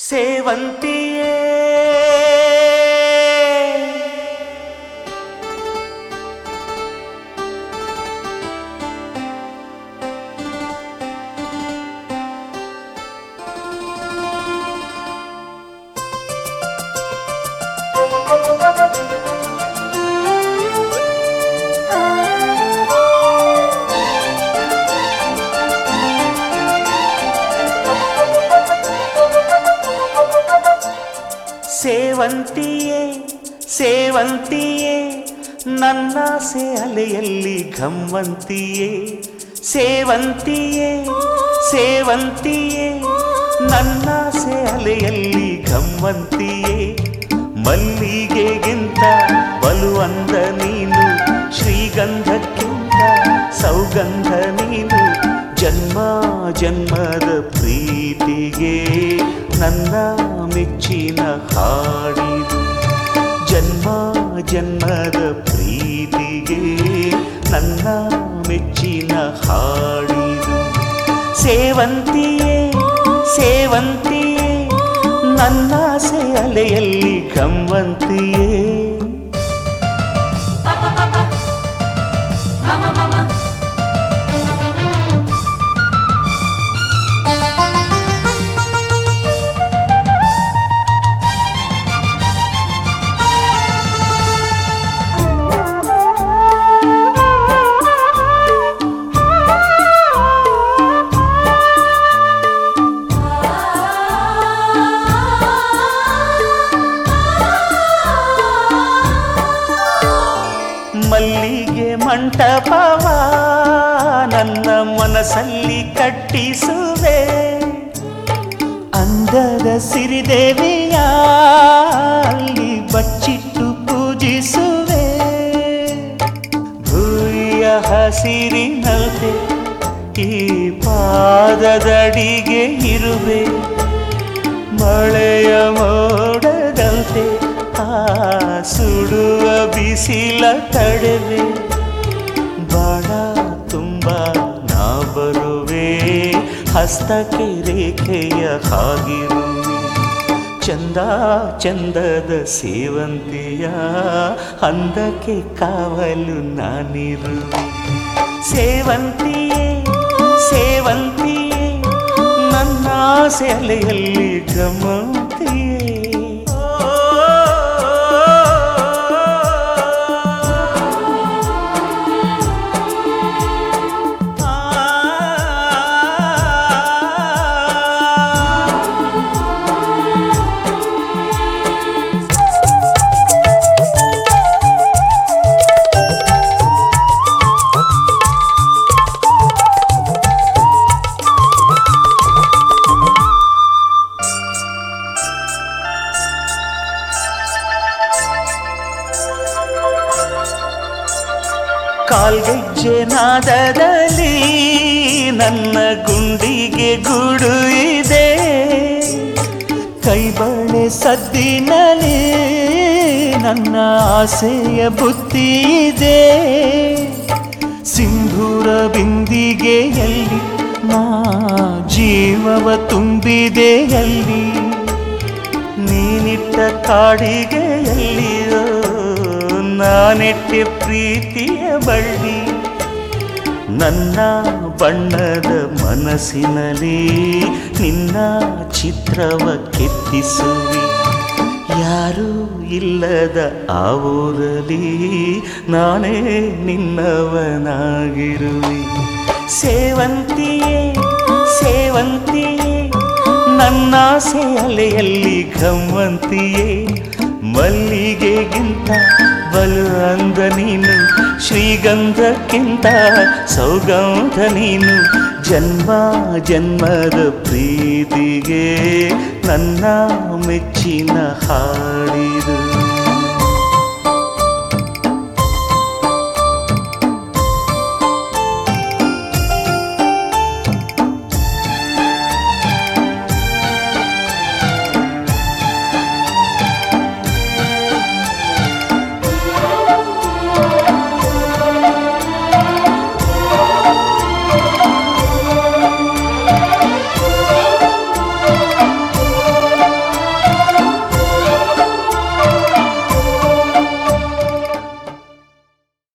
ಸೇವಂತಿಯೇ ಸೇವಂತಿಯೇ ಸೇವಂತಿಯೇ ನನ್ನಾಸೆ ಅಲೆಯಲ್ಲಿ ಘಮ್ಮಂತಿಯೇ ಸೇವಂತಿಯೇ ಸೇವಂತಿಯೇ ನನ್ನಾಸೆ ಅಲೆಯಲ್ಲಿ ಘಮ್ಮಂತಿಯೇ ಮಲ್ಲಿಗೆಗಿಂತ ಬಲು ಅಂದ ನೀನು ಶ್ರೀಗಂಧಕ್ಕಿಂತ ಸೌಗಂಧ ನೀನು ಜನ್ಮ ಜನ್ಮದ ಪ್ರೀತಿಗೆ ನನ್ನ ಮೆಚ್ಚಿನ ಹಾಡಿದು ಜನ್ಮ ಜನ್ಮದ ಪ್ರೀತಿಗೆ ನನ್ನ ಮೆಚ್ಚಿನ ಹಾಡಿದು ಸೇವಂತಿಯೇ ಸೇವಂತಿಯೇ ನನ್ನಾಸೆ ಅಲೆಯಲ್ಲಿ ಗಮ್ಮಂತಿಯೇ ಮಲ್ಲಿಗೆ ಮಂಟಪವ ನನ್ನ ಮನಸ್ಸಲ್ಲಿ ಕಟ್ಟಿಸುವೆ ಅಂದದ ಸಿರಿದೇವಿಯ ಅಲ್ಲಿ ಬಚ್ಚಿಟ್ಟು ಪೂಜಿಸುವೆ ಭೂಯ ಹಸಿರಿನಲ್ತೆ ಈ ಪಾದದಡಿಗೆ ಇರುವೆ ಮಳೆಯ ಮೋಡದಂತೆ ಆ ಸುಡುವ ಬಿಸಿಲ ತಡೆವೆ ಬಾಣ ತುಂಬ ನಾ ಬರುವೆ ಹಸ್ತಕ್ಕೆ ರೇಖೆಯ ಹಾಗಿರುವೆ ಚಂದ ಚಂದದ ಸೇವಂತಿಯ ಅಂದಕ್ಕೆ ಕಾವಲು ನಾನಿರುವೆ ಸೇವಂತಿಯೇ ಸೇವಂತಿಯೇ ನನ್ನ ಸೆಲೆಯಲ್ಲಿ ಗಮಂತಿಯೇ ಕಾಲ್ಗೆಜ್ಜೆ ನಾದದಲ್ಲಿ ನನ್ನ ಗುಂಡಿಗೆ ಗುಡು ಇದೆ ಕೈಬಳೆ ಸದ್ದಿನಲ್ಲಿ ನನ್ನ ಆಸೆಯ ಬುತ್ತಿ ಇದೆ ಸಿಂಧೂರ ಬಿಂದಿಗೆಯಲ್ಲಿ ನಾ ಜೀವವ ತುಂಬಿದೆಯಲ್ಲಿ ನೀನಿಟ್ಟ ಕಾಡಿಗೆಯಲ್ಲಿಯೋ ನಾನೆಟ್ಟೆ ಪ್ರೀತಿಯ ಬಳ್ಳಿ ನನ್ನ ಬಣ್ಣದ ಮನಸ್ಸಿನಲ್ಲಿ ನಿನ್ನ ಚಿತ್ರವ ಕೆತ್ತಿಸುವಿ ಯಾರೂ ಇಲ್ಲದ ಆ ಊರಲ್ಲಿ ನಾನೇ ನಿನ್ನವನಾಗಿರುವೆ ಸೇವಂತಿಯೇ ಸೇವಂತಿಯೇ ನನ್ನ ಅಲೆಯಲ್ಲಿ ಘಮ್ಮಂತಿಯೇ ಮಲ್ಲಿಗೆಗಿಂತ ಬಲು ಅಂದ ನೀನು ಶ್ರೀಗಂಧಕ್ಕಿಂತ ಸೌಗಂಧ ನೀನು ಜನ್ಮ ಜನ್ಮದ ಪ್ರೀತಿಗೆ ನನ್ನ ಮೆಚ್ಚಿನ ಹಾಡಿದು